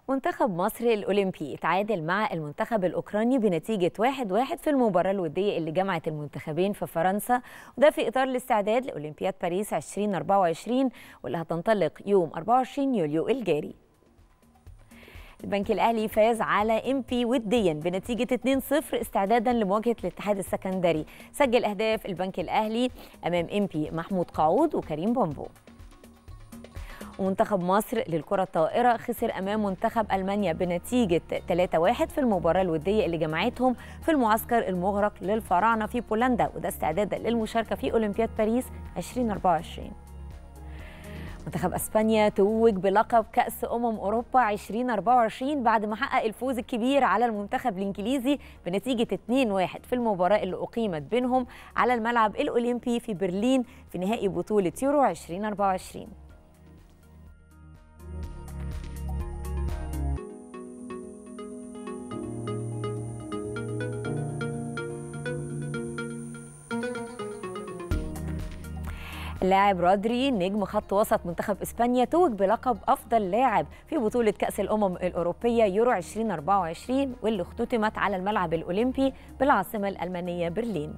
منتخب مصر الأولمبي تعادل مع المنتخب الأوكراني بنتيجة 1-1 في المباراة الودية اللي جمعت المنتخبين في فرنسا وده في إطار الاستعداد لأولمبياد باريس 2024 واللي هتنطلق يوم 24 يوليو الجاري البنك الأهلي فاز على ام بي وديا بنتيجة 2-0 استعدادا لمواجهة الاتحاد السكندري سجل أهداف البنك الأهلي أمام ام بي محمود قعود وكريم بومبو ومنتخب مصر للكرة الطائرة خسر أمام منتخب ألمانيا بنتيجة 3-1 في المباراة الودية اللي جمعتهم في المعسكر المغرق للفراعنة في بولندا وده استعدادا للمشاركة في أولمبياد باريس 2024 منتخب اسبانيا توج بلقب كاس امم اوروبا 2024 بعد ما حقق الفوز الكبير على المنتخب الانجليزي بنتيجه 2-1 في المباراه اللي اقيمت بينهم على الملعب الاولمبي في برلين في نهائي بطوله يورو 2024 اللاعب رودري نجم خط وسط منتخب اسبانيا توج بلقب افضل لاعب في بطوله كاس الامم الاوروبيه يورو 2024 واللي اختتمت على الملعب الاولمبي بالعاصمه الالمانيه برلين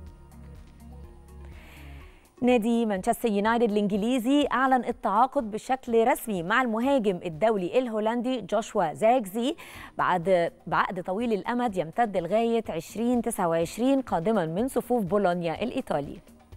نادي مانشستر يونايتد الانجليزي اعلن التعاقد بشكل رسمي مع المهاجم الدولي الهولندي جوشوا زاكزي بعد بعقد طويل الامد يمتد لغايه 2029 قادما من صفوف بولونيا الايطالي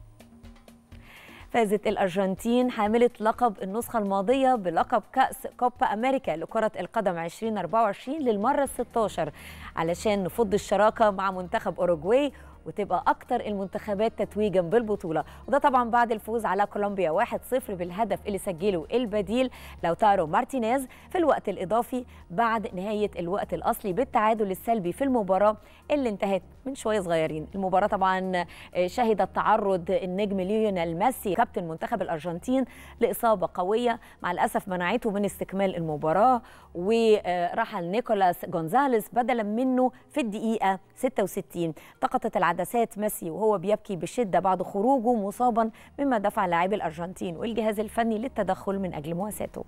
فازت الأرجنتين حاملة لقب النسخة الماضية بلقب كأس كوبا أمريكا لكرة القدم 2024 للمرة 16 علشان نفض الشراكة مع منتخب أوروجواي وتبقى أكتر المنتخبات تتويجا بالبطولة وده طبعا بعد الفوز على كولومبيا 1-0 بالهدف اللي سجله البديل لوتارو مارتينيز في الوقت الإضافي بعد نهاية الوقت الأصلي بالتعادل السلبي في المباراة اللي انتهت من شوية صغيرين المباراة طبعا شهدت تعرض النجم ليونيل ميسي كابتن منتخب الأرجنتين لإصابة قوية مع الأسف منعته من استكمال المباراة ورحل نيكولاس جونزاليس بدلا منه في الدقيقة 66 طقطت عدسات ميسي وهو بيبكي بشده بعد خروجه مصابا مما دفع لاعبي الارجنتين والجهاز الفني للتدخل من اجل مواساته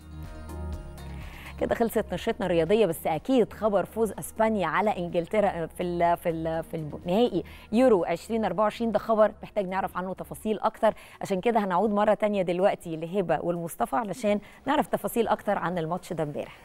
كده خلصت نشرتنا الرياضيه بس اكيد خبر فوز اسبانيا على انجلترا في ال في ال في النهائي يورو 2024 ده خبر محتاج نعرف عنه تفاصيل اكتر عشان كده هنعود مره تانية دلوقتي لهبه والمصطفى علشان نعرف تفاصيل اكتر عن الماتش ده امبارح